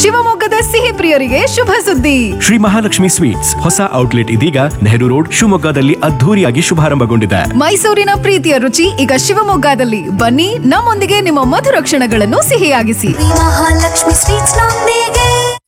ಶಿವಮೊಗ್ಗದ ಸಿಹಿ ಪ್ರಿಯರಿಗೆ ಶುಭ ಸುದ್ದಿ ಶ್ರೀ ಮಹಾಲಕ್ಷ್ಮಿ ಸ್ವೀಟ್ಸ್ ಹೊಸ ಔಟ್ಲೆಟ್ ಇದೀಗ ನೆಹರು ರೋಡ್ ಶಿವಮೊಗ್ಗದಲ್ಲಿ ಅದ್ಧೂರಿಯಾಗಿ ಶುಭಾರಂಭಗೊಂಡಿದೆ ಮೈಸೂರಿನ ಪ್ರೀತಿಯ ರುಚಿ ಈಗ ಶಿವಮೊಗ್ಗದಲ್ಲಿ ಬನ್ನಿ ನಮ್ಮೊಂದಿಗೆ ನಿಮ್ಮ ಮಧುರ ಕ್ಷಣಗಳನ್ನು ಸಿಹಿಯಾಗಿಸಿ ಮಹಾಲಕ್ಷ್ಮಿ ಸ್ವೀಟ್ಸ್ ನೊಂದಿಗೆ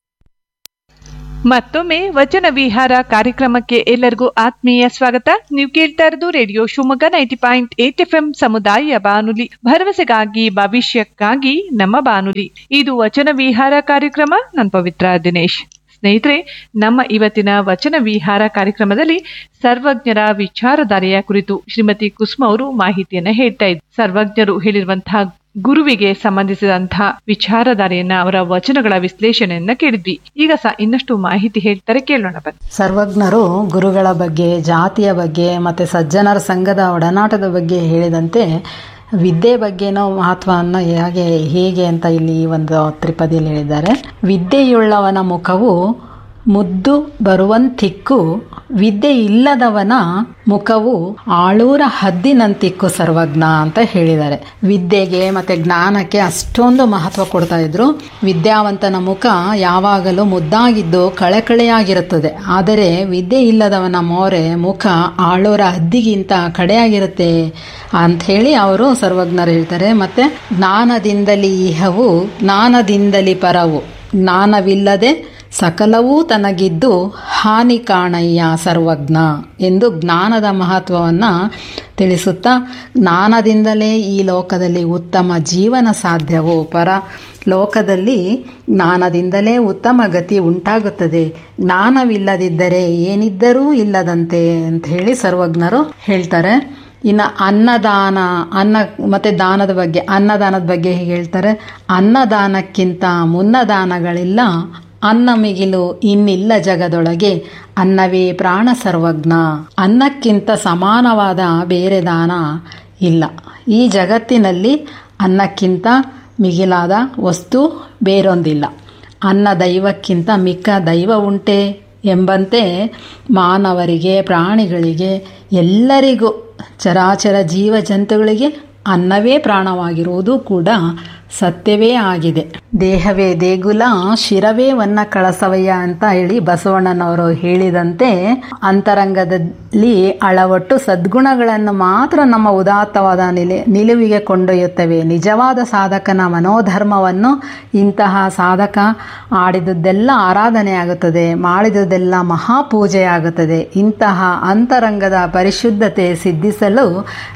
ಮತ್ತೊಮ್ಮೆ ವಚನ ವಿಹಾರ ಕಾರ್ಯಕ್ರಮಕ್ಕೆ ಎಲ್ಲರಿಗೂ ಆತ್ಮೀಯ ಸ್ವಾಗತ ನೀವು ಕೇಳ್ತಾ ಇರೋದು radio Shivamogga ninety point eight F M ಸಮುದಾಯ ಬಾನುಲಿ ಭರವಸೆಗಾಗಿ ಭವಿಷ್ಯಕ್ಕಾಗಿ ನಮ್ಮ ಬಾನುಲಿ ಇದು ವಚನ ವಿಹಾರ ಕಾರ್ಯಕ್ರಮ ನಾನು ಪವಿತ್ರ ದಿನೇಶ್ ಸ್ನೇಹಿತರೆ ನಮ್ಮ ಇವತ್ತಿನ ವಚನ ವಿಹಾರ ಕಾರ್ಯಕ್ರಮದಲ್ಲಿ ಸರ್ವಜ್ಞರ ವಿಚಾರಧಾರೆಯ ಕುರಿತು ಶ್ರೀಮತಿ ಕುಸುಮ ಅವರು ಮಾಹಿತಿಯನ್ನ ಹೇಳ್ತಾ ಇದ್ರು ಸರ್ವಜ್ಞರು ಹೇಳಿರುವಂತಹ ಗುರುವಿಗೆ ಸಂಬಂಧಿಸಿದಂತಹ ವಿಚಾರಧಾರೆಯನ್ನ ಅವರ ವಚನಗಳ ವಿಶ್ಲೇಷಣೆಯನ್ನ ಕೇಳಿದ್ವಿ ಈಗ ಸಹ ಇನ್ನಷ್ಟು ಮಾಹಿತಿ ಹೇಳ್ತಾರೆ ಕೇಳೋಣ ಬನ್ನಿ ಸರ್ವಜ್ಞರು ಗುರುಗಳ ಬಗ್ಗೆ ಜಾತಿಯ ಬಗ್ಗೆ ಮತ್ತು ಸಜ್ಜನರ ಸಂಘದ ಒಡನಾಟದ ಬಗ್ಗೆ ಹೇಳಿದಂತೆ ವಿದ್ಯೆ ಬಗ್ಗೆನೋ ಮಹತ್ವವನ್ನು ಹೇಗೆ ಹೇಗೆ ಅಂತ ಇಲ್ಲಿ ಈ ಒಂದು ತ್ರಿಪದಿಯಲ್ಲಿ ಹೇಳಿದ್ದಾರೆ ವಿದ್ಯೆಯುಳ್ಳವನ ಮುಖವು ಮುದ್ದು ಬರುವಂತಿಕ್ಕು ವಿದ್ಯೆ ಇಲ್ಲದವನ ಮುಖವು ಆಳೂರ ಹದ್ದಿನಂತಿಕ್ಕು ಸರ್ವಜ್ಞ ಅಂತ ಹೇಳಿದ್ದಾರೆ ವಿದ್ಯೆಗೆ ಮತ್ತೆ ಜ್ಞಾನಕ್ಕೆ ಅಷ್ಟೊಂದು ಮಹತ್ವ ಕೊಡ್ತಾ ಇದ್ರು ವಿದ್ಯಾವಂತನ ಮುಖ ಯಾವಾಗಲೂ ಮುದ್ದಾಗಿದ್ದು ಕಳೆಕಳೆಯಾಗಿರುತ್ತದೆ ಆದರೆ ವಿದ್ಯೆ ಇಲ್ಲದವನ ಮೋರೆ ಮುಖ ಆಳೂರ ಹದ್ದಿಗಿಂತ ಕಡೆಯಾಗಿರುತ್ತೆ ಅಂಥೇಳಿ ಅವರು ಸರ್ವಜ್ಞರು ಹೇಳ್ತಾರೆ ಮತ್ತೆ ಜ್ಞಾನದಿಂದಲಿ ಇಹವು ಜ್ಞಾನದಿಂದಲಿ ಪರವು ಜ್ಞಾನವಿಲ್ಲದೆ ಸಕಲವೂ ತನಗಿದ್ದು ಹಾನಿ ಕಾಣಯ್ಯ ಸರ್ವಜ್ಞ ಎಂದು ಜ್ಞಾನದ ಮಹತ್ವವನ್ನು ತಿಳಿಸುತ್ತಾ ಜ್ಞಾನದಿಂದಲೇ ಈ ಲೋಕದಲ್ಲಿ ಉತ್ತಮ ಜೀವನ ಸಾಧ್ಯವು ಪರ ಲೋಕದಲ್ಲಿ ಜ್ಞಾನದಿಂದಲೇ ಉತ್ತಮ ಗತಿ ಉಂಟಾಗುತ್ತದೆ ಜ್ಞಾನವಿಲ್ಲದಿದ್ದರೆ ಏನಿದ್ದರೂ ಇಲ್ಲದಂತೆ ಅಂತ ಹೇಳಿ ಸರ್ವಜ್ಞರು ಹೇಳ್ತಾರೆ ಇನ್ನು ಅನ್ನದಾನ ಅನ್ನ ಮತ್ತು ದಾನದ ಬಗ್ಗೆ ಅನ್ನದಾನದ ಬಗ್ಗೆ ಹೀಗೆ ಹೇಳ್ತಾರೆ ಅನ್ನದಾನಕ್ಕಿಂತ ಮುನ್ನದಾನಗಳಿಲ್ಲ ಅನ್ನ ಮಿಗಿಲು ಇನ್ನಿಲ್ಲ ಜಗದೊಳಗೆ ಅನ್ನವೇ ಪ್ರಾಣ ಸರ್ವಜ್ಞ ಅನ್ನಕ್ಕಿಂತ ಸಮಾನವಾದ ಬೇರೆ ದಾನ ಇಲ್ಲ ಈ ಜಗತ್ತಿನಲ್ಲಿ ಅನ್ನಕ್ಕಿಂತ ಮಿಗಿಲಾದ ವಸ್ತು ಬೇರೊಂದಿಲ್ಲ ಅನ್ನ ದೈವಕ್ಕಿಂತ ಮಿಕ್ಕ ದೈವ ಉಂಟೆ ಎಂಬಂತೆ ಮಾನವರಿಗೆ ಪ್ರಾಣಿಗಳಿಗೆ ಎಲ್ಲರಿಗೂ ಚರಾಚರ ಜೀವ ಜಂತುಗಳಿಗೆ ಅನ್ನವೇ ಪ್ರಾಣವಾಗಿರುವುದು ಕೂಡ ಸತ್ಯವೇ ಆಗಿದೆ ದೇಹವೇ ದೇಗುಲ ಶಿರವೇ ವನ್ನ ಕಳಸವಯ್ಯ ಅಂತ ಹೇಳಿ ಬಸವಣ್ಣನವರು ಹೇಳಿದಂತೆ ಅಂತರಂಗದಲ್ಲಿ ಅಳವಟ್ಟು ಸದ್ಗುಣಗಳನ್ನು ಮಾತ್ರ ನಮ್ಮ ಉದಾತ್ತವಾದ ನಿಲೆ ನಿಲುವಿಗೆ ಕೊಂಡೊಯ್ಯುತ್ತವೆ ನಿಜವಾದ ಸಾಧಕನ ಮನೋಧರ್ಮವನ್ನು ಇಂತಹ ಸಾಧಕ ಆಡಿದುದೆಲ್ಲ ಆರಾಧನೆಯಾಗುತ್ತದೆ ಮಾಡಿದುದೆಲ್ಲ ಮಹಾಪೂಜೆಯಾಗುತ್ತದೆ ಇಂತಹ ಅಂತರಂಗದ ಪರಿಶುದ್ಧತೆ ಸಿದ್ಧಿಸಲು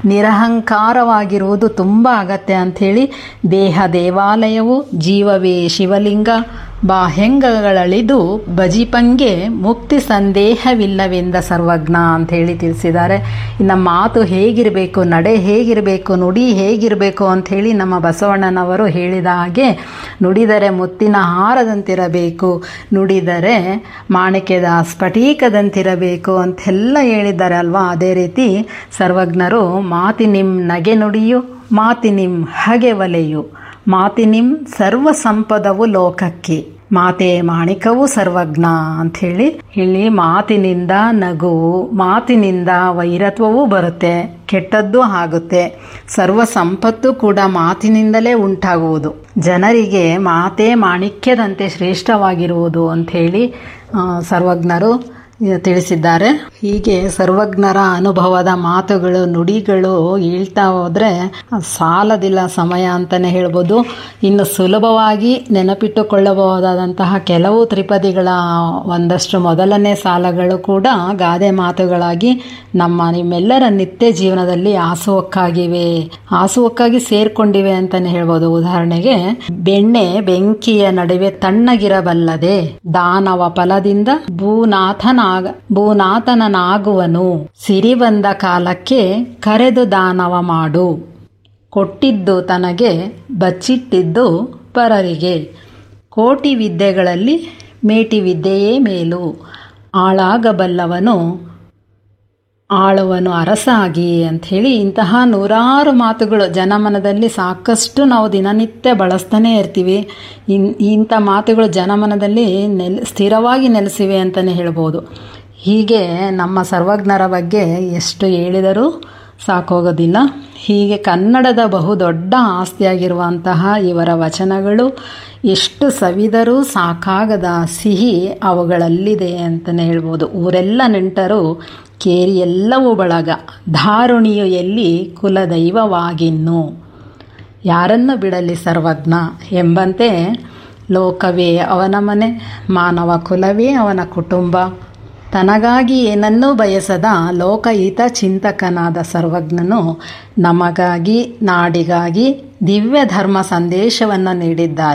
ನಿರಹಂಕಾರವಾಗಿರುವುದು ತುಂಬ ಅಗತ್ಯ ಅಂಥೇಳಿ ದೇಹ ದೇವಾಲಯವು ಜೀವವೇ ಶಿವಲಿಂಗ ಬಾಹ್ಯಂಗಗಳಳಿದು ಬಜಿಪಂಗೆ ಮುಕ್ತಿ ಸಂದೇಹವಿಲ್ಲವೆಂದ ಸರ್ವಜ್ಞ ಅಂತ ಹೇಳಿ ತಿಳಿಸಿದ್ದಾರೆ ಇನ್ನು ಮಾತು ಹೇಗಿರಬೇಕು ನಡೆ ಹೇಗಿರಬೇಕು ನುಡಿ ಹೇಗಿರಬೇಕು ಅಂಥೇಳಿ ನಮ್ಮ ಬಸವಣ್ಣನವರು ಹೇಳಿದ ಹಾಗೆ ನುಡಿದರೆ ಮುತ್ತಿನ ಹಾರದಂತಿರಬೇಕು ನುಡಿದರೆ ಮಾಣಿಕ್ಯದ ಸ್ಫಟಿಕದಂತಿರಬೇಕು ಅಂತೆಲ್ಲ ಹೇಳಿದ್ದಾರೆ ಅಲ್ವಾ ಅದೇ ರೀತಿ ಸರ್ವಜ್ಞರು ಮಾತಿನಿಂ ನಗೆ ನುಡಿಯು ಮಾತಿನಿಂ ಹಗೆ ಒಲೆಯು ಮಾತಿನಿಂ ಸರ್ವ ಸಂಪದವು ಲೋಕಕ್ಕೆ ಮಾತೆ ಮಾಣಿಕವು ಸರ್ವಜ್ಞ ಅಂಥೇಳಿ ಇಲ್ಲಿ ಮಾತಿನಿಂದ ನಗುವು ಮಾತಿನಿಂದ ವೈರತ್ವವೂ ಬರುತ್ತೆ ಕೆಟ್ಟದ್ದು ಆಗುತ್ತೆ ಸರ್ವ ಸಂಪತ್ತು ಕೂಡ ಮಾತಿನಿಂದಲೇ ಉಂಟಾಗುವುದು ಜನರಿಗೆ ಮಾತೆ ಮಾಣಿಕ್ಯದಂತೆ ಶ್ರೇಷ್ಠವಾಗಿರುವುದು ಅಂಥೇಳಿ ಸರ್ವಜ್ಞರು ತಿಳಿಸಿದ್ದಾರೆ ಹೀಗೆ ಸರ್ವಜ್ಞರ ಅನುಭವದ ಮಾತುಗಳು ನುಡಿಗಳು ಹೇಳ್ತಾ ಹೋದರೆ ಸಾಲದಿಲ್ಲ ಸಮಯ ಅಂತಲೇ ಹೇಳ್ಬೋದು ಇನ್ನು ಸುಲಭವಾಗಿ ನೆನಪಿಟ್ಟುಕೊಳ್ಳಬಹುದಾದಂತಹ ಕೆಲವು ತ್ರಿಪದಿಗಳ ಒಂದಷ್ಟು ಮೊದಲನೇ ಸಾಲಗಳು ಕೂಡ ಗಾದೆ ಮಾತುಗಳಾಗಿ ನಮ್ಮ ನಿಮ್ಮೆಲ್ಲರ ನಿತ್ಯ ಜೀವನದಲ್ಲಿ ಹಾಸುವಕ್ಕಾಗಿವೆ ಹಾಸುವಕ್ಕಾಗಿ ಸೇರ್ಕೊಂಡಿವೆ ಅಂತಲೇ ಹೇಳ್ಬೋದು ಉದಾಹರಣೆಗೆ ಬೆಣ್ಣೆ ಬೆಂಕಿಯ ನಡುವೆ ತಣ್ಣಗಿರಬಲ್ಲದೆ ದಾನವ ಫಲದಿಂದ ಭೂನಾಥನ ಭೂನಾಥನನಾಗುವನು ಸಿರಿ ಬಂದ ಕಾಲಕ್ಕೆ ಕರೆದು ದಾನವ ಮಾಡು ಕೊಟ್ಟಿದ್ದು ತನಗೆ ಬಚ್ಚಿಟ್ಟಿದ್ದು ಪರರಿಗೆ ಕೋಟಿ ವಿದ್ಯೆಗಳಲ್ಲಿ ಮೇಟಿ ವಿದ್ಯೆಯೇ ಮೇಲು ಆಳಾಗಬಲ್ಲವನು ಆಳುವನು ಅರಸಾಗಿ ಅಂಥೇಳಿ ಇಂತಹ ನೂರಾರು ಮಾತುಗಳು ಜನಮನದಲ್ಲಿ ಸಾಕಷ್ಟು ನಾವು ದಿನನಿತ್ಯ ಬಳಸ್ತಾನೆ ಇರ್ತೀವಿ ಇನ್ ಇಂಥ ಮಾತುಗಳು ಜನಮನದಲ್ಲಿ ನೆಲ್ ಸ್ಥಿರವಾಗಿ ನೆಲೆಸಿವೆ ಅಂತಲೇ ಹೇಳ್ಬೋದು ಹೀಗೆ ನಮ್ಮ ಸರ್ವಜ್ಞರ ಬಗ್ಗೆ ಎಷ್ಟು ಹೇಳಿದರೂ ಸಾಕೋಗೋದಿಲ್ಲ ಹೀಗೆ ಕನ್ನಡದ ಬಹುದೊಡ್ಡ ಆಸ್ತಿಯಾಗಿರುವಂತಹ ಇವರ ವಚನಗಳು ಎಷ್ಟು ಸವಿದರೂ ಸಾಕಾಗದ ಸಿಹಿ ಅವುಗಳಲ್ಲಿದೆ ಅಂತಲೇ ಹೇಳ್ಬೋದು ಊರೆಲ್ಲ ನೆಂಟರು ಕೇರಿ ಎಲ್ಲವೂ ಬಳಗ ಧಾರುಣಿಯು ಎಲ್ಲಿ ಕುಲದೈವವಾಗಿನ್ನು ಯಾರನ್ನು ಬಿಡಲಿ ಸರ್ವಜ್ಞ ಎಂಬಂತೆ ಲೋಕವೇ ಅವನ ಮನೆ ಮಾನವ ಕುಲವೇ ಅವನ ಕುಟುಂಬ ತನಗಾಗಿ ಏನನ್ನೂ ಬಯಸದ ಲೋಕಹಿತ ಚಿಂತಕನಾದ ಸರ್ವಜ್ಞನು ನಮಗಾಗಿ ನಾಡಿಗಾಗಿ ದಿವ್ಯ ಧರ್ಮ ಸಂದೇಶವನ್ನು ನೀಡಿದ್ದಾರೆ